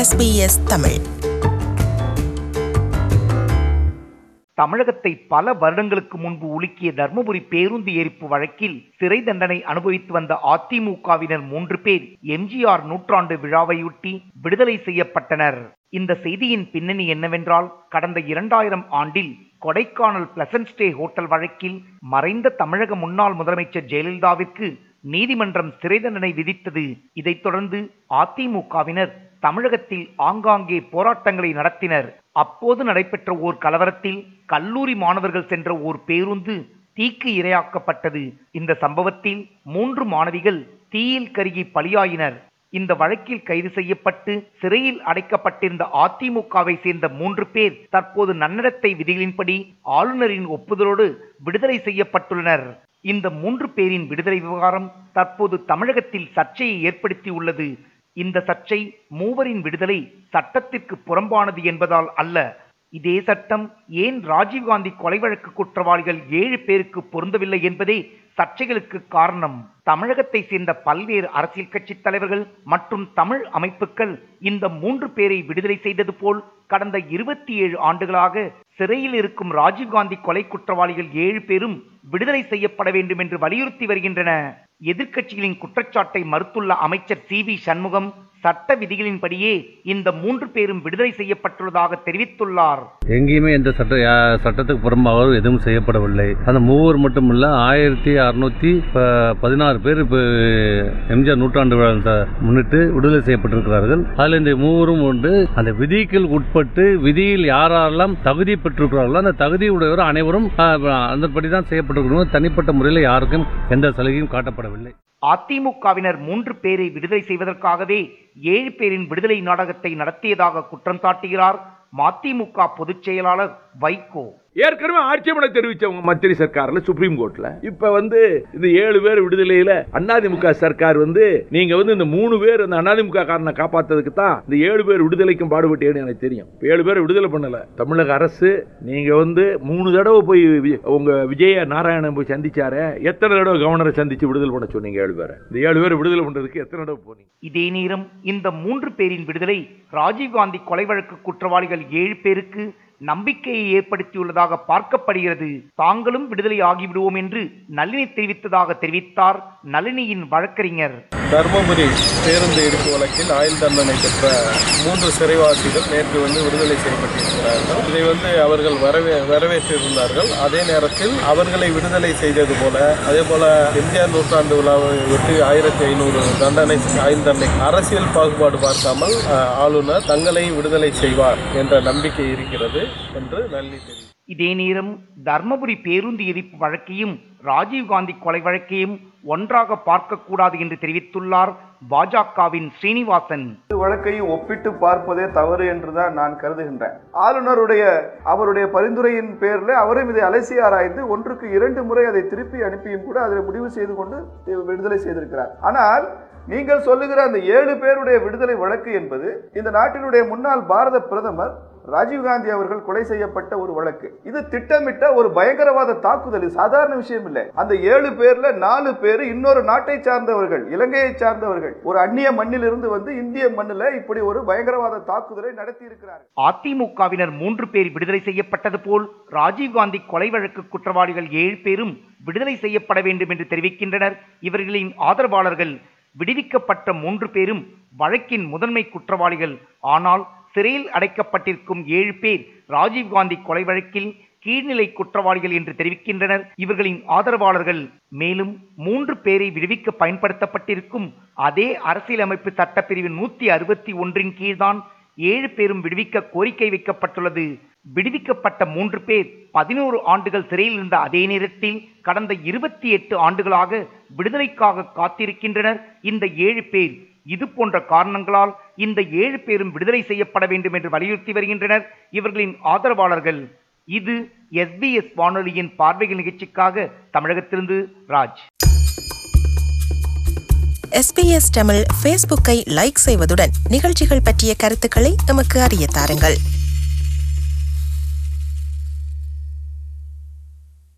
SBS Tamil தமிழகத்தை பல வருடங்களுக்கு முன்பு உலுக்கிய தர்மபுரி பேருந்து எரிப்பு வழக்கில் சிறை தண்டனை அனுபவித்து வந்த அதிமுகவினர் மூன்று பேர் எம்ஜிஆர் நூற்றாண்டு விழாவையொட்டி விடுதலை செய்யப்பட்டனர் இந்த செய்தியின் பின்னணி என்னவென்றால் கடந்த இரண்டாயிரம் ஆண்டில் கொடைக்கானல் பிளசன்ட் ஸ்டே ஹோட்டல் வழக்கில் மறைந்த தமிழக முன்னாள் முதலமைச்சர் ஜெயலலிதாவிற்கு நீதிமன்றம் சிறை தண்டனை விதித்தது இதைத் தொடர்ந்து அதிமுகவினர் தமிழகத்தில் ஆங்காங்கே போராட்டங்களை நடத்தினர் அப்போது நடைபெற்ற ஓர் கலவரத்தில் கல்லூரி மாணவர்கள் சென்ற ஓர் பேருந்து தீக்கு இரையாக்கப்பட்டது இந்த சம்பவத்தில் மூன்று மாணவிகள் தீயில் கருகி பலியாயினர் இந்த வழக்கில் கைது செய்யப்பட்டு சிறையில் அடைக்கப்பட்டிருந்த அதிமுகவை சேர்ந்த மூன்று பேர் தற்போது நன்னடத்தை விதிகளின்படி ஆளுநரின் ஒப்புதலோடு விடுதலை செய்யப்பட்டுள்ளனர் இந்த மூன்று பேரின் விடுதலை விவகாரம் தற்போது தமிழகத்தில் சர்ச்சையை ஏற்படுத்தியுள்ளது இந்த சர்ச்சை மூவரின் விடுதலை சட்டத்திற்கு புறம்பானது என்பதால் அல்ல இதே சட்டம் ஏன் ராஜீவ்காந்தி கொலை வழக்கு குற்றவாளிகள் ஏழு பேருக்கு பொருந்தவில்லை என்பதே சர்ச்சைகளுக்கு காரணம் தமிழகத்தை சேர்ந்த பல்வேறு அரசியல் கட்சி தலைவர்கள் மற்றும் தமிழ் அமைப்புகள் இந்த மூன்று பேரை விடுதலை செய்தது போல் கடந்த இருபத்தி ஏழு ஆண்டுகளாக சிறையில் இருக்கும் ராஜீவ்காந்தி கொலை குற்றவாளிகள் ஏழு பேரும் விடுதலை செய்யப்பட வேண்டும் என்று வலியுறுத்தி வருகின்றன எதிர்க்கட்சிகளின் குற்றச்சாட்டை மறுத்துள்ள அமைச்சர் சி வி சண்முகம் சட்ட விதிகளின்படியே இந்த மூன்று பேரும் விடுதலை செய்யப்பட்டுள்ளதாக தெரிவித்துள்ளார் எங்கேயுமே எந்த சட்ட யா- சட்டத்துக்கு புறம்பாகவும் எதுவும் செய்யப்படவில்லை அந்த மூவர் மட்டுமல்ல ஆயிரத்தி அறுநூத்தி பதினாறு பேர் இப்போ எம்ஜிஆர் நூற்றாண்டு விழா ச- முன்னிட்டு விடுதலை செய்யப்பட்டிருக்கிறார்கள் அதில் இந்த மூவரும் உண்டு அந்த விதிக்கு உட்பட்டு விதியில் யாரெல்லாம் தகுதி பெற்றிருக்கிறார்களோ அந்த தகுதி உடையவர் அனைவரும் அதன்படி தான் செய்யப்பட்டிருக்கிறோம் தனிப்பட்ட முறையில் யாருக்கும் எந்த சலுகையும் காட்டப்படவில்லை அதிமுகவினர் மூன்று பேரை விடுதலை செய்வதற்காகவே ஏழு பேரின் விடுதலை நாடகத்தை நடத்தியதாக குற்றம் சாட்டுகிறார் மதிமுக பொதுச் செயலாளர் வைகோ ஏற்கனவே ஆட்சேபனை தெரிவிச்சவங்க மத்திய சர்க்கார்ல சுப்ரீம் கோர்ட்ல இப்ப வந்து இந்த ஏழு பேர் விடுதலையில அதிமுக சர்க்கார் வந்து நீங்க வந்து இந்த மூணு பேர் அந்த அதிமுக காரனை காப்பாத்ததுக்கு தான் இந்த ஏழு பேர் விடுதலைக்கும் பாடுபட்டேன்னு எனக்கு தெரியும் இப்ப ஏழு பேர் விடுதலை பண்ணல தமிழக அரசு நீங்க வந்து மூணு தடவை போய் வி- உங்க விஜய நாராயணன் போய் சந்திச்சாரு எத்தனை தடவை கவர்னரை சந்திச்சு விடுதலை பண்ண சொன்னீங்க ஏழு பேரை இந்த ஏழு பேர் விடுதலை பண்றதுக்கு எத்தனை தடவை போனீங்க இதே நேரம் இந்த மூன்று பேரின் விடுதலை ராஜீவ்காந்தி கொலை வழக்கு குற்றவாளிகள் ஏழு பேருக்கு நம்பிக்கையை ஏற்படுத்தியுள்ளதாக பார்க்கப்படுகிறது தாங்களும் விடுதலை ஆகிவிடுவோம் என்று நளினி தெரிவித்ததாக தெரிவித்தார் நளினியின் வழக்கறிஞர் தர்மபுரி பேருந்து எரிப்பு வழக்கில் ஆயுள் தண்டனை பெற்ற மூன்று சிறைவாசிகள் நேற்று வந்து விடுதலை செய்யப்பட்டிருக்கிறார்கள் இதை வந்து அவர்கள் வரவே வரவேற்றிருந்தார்கள் அதே நேரத்தில் அவர்களை விடுதலை செய்தது போல அதே போல எம்ஜிஆர் நூற்றாண்டு விழாவை ஒட்டி ஆயிரத்தி ஐநூறு தண்டனை ஆயுள் தண்டனை அரசியல் பாகுபாடு பார்க்காமல் அஹ், ஆளுநர் தங்களை விடுதலை செய்வார் என்ற நம்பிக்கை இருக்கிறது என்று நளினி தெரிவித்தார் இதே நேரம் தர்மபுரி பேருந்து எரிப்பு வழக்கையும் ராஜீவ்காந்தி கொலை வழக்கையும் ஒன்றாக பார்க்கக்கூடாது என்று தெரிவித்துள்ளார் பாஜகவின் ஸ்ரீனிவாசன் வழக்கையும் ஒப்பிட்டு பார்ப்பதே தவறு என்றுதான் நான் கருதுகின்றேன் ஆளுநருடைய அவருடைய பரிந்துரையின் பேரில் அவரும் இதை அலசி ஆராய்ந்து ஒன்றுக்கு இரண்டு முறை அதை திருப்பி அனுப்பியும் கூட அதில் முடிவு செய்து கொண்டு விடுதலை செய்திருக்கிறார் ஆனால் நீங்கள் சொல்லுகிற அந்த ஏழு பேருடைய விடுதலை வழக்கு என்பது இந்த நாட்டினுடைய முன்னாள் பாரத பிரதமர் ராஜீவ்காந்தி அவர்கள் கொலை செய்யப்பட்ட ஒரு வழக்கு இது திட்டமிட்ட ஒரு பயங்கரவாத தாக்குதல் இது சாதாரண விஷயம் இல்லை அந்த ஏழு பேர்ல நாலு பேர் இன்னொரு நாட்டை சார்ந்தவர்கள் இலங்கையை சார்ந்தவர்கள் ஒரு அந்நிய மண்ணிலிருந்து வந்து இந்திய மண்ணில் இப்படி ஒரு பயங்கரவாத தாக்குதலை நடத்தி இருக்கிறார்கள் அதிமுகவினர் மூன்று பேர் விடுதலை செய்யப்பட்டது போல் ராஜீவ்காந்தி கொலை வழக்கு குற்றவாளிகள் ஏழு பேரும் விடுதலை செய்யப்பட வேண்டும் என்று தெரிவிக்கின்றனர் இவர்களின் ஆதரவாளர்கள் விடுவிக்கப்பட்ட மூன்று பேரும் வழக்கின் முதன்மை குற்றவாளிகள் ஆனால் சிறையில் அடைக்கப்பட்டிருக்கும் ஏழு பேர் ராஜீவ்காந்தி கொலை வழக்கில் கீழ்நிலை குற்றவாளிகள் என்று தெரிவிக்கின்றனர் இவர்களின் ஆதரவாளர்கள் மேலும் மூன்று பேரை விடுவிக்க பயன்படுத்தப்பட்டிருக்கும் அதே அரசியலமைப்பு சட்டப்பிரிவு நூத்தி அறுபத்தி ஒன்றின் கீழ்தான் ஏழு பேரும் விடுவிக்க கோரிக்கை வைக்கப்பட்டுள்ளது விடுவிக்கப்பட்ட மூன்று பேர் பதினோரு ஆண்டுகள் சிறையில் இருந்த அதே நேரத்தில் கடந்த இருபத்தி எட்டு ஆண்டுகளாக விடுதலைக்காக காத்திருக்கின்றனர் இந்த ஏழு பேர் இது போன்ற காரணங்களால் இந்த ஏழு பேரும் விடுதலை செய்யப்பட வேண்டும் என்று வலியுறுத்தி வருகின்றனர் இவர்களின் ஆதரவாளர்கள் இது எஸ்பிஎஸ் வானொலியின் பார்வைகள் நிகழ்ச்சிக்காக தமிழகத்திலிருந்து ராஜ் எஸ்பிஎஸ் தமிழ் ஃபேஸ்புக்கை லைக் செய்வதுடன் நிகழ்ச்சிகள் பற்றிய கருத்துக்களை எமக்கு அறிய தாருங்கள்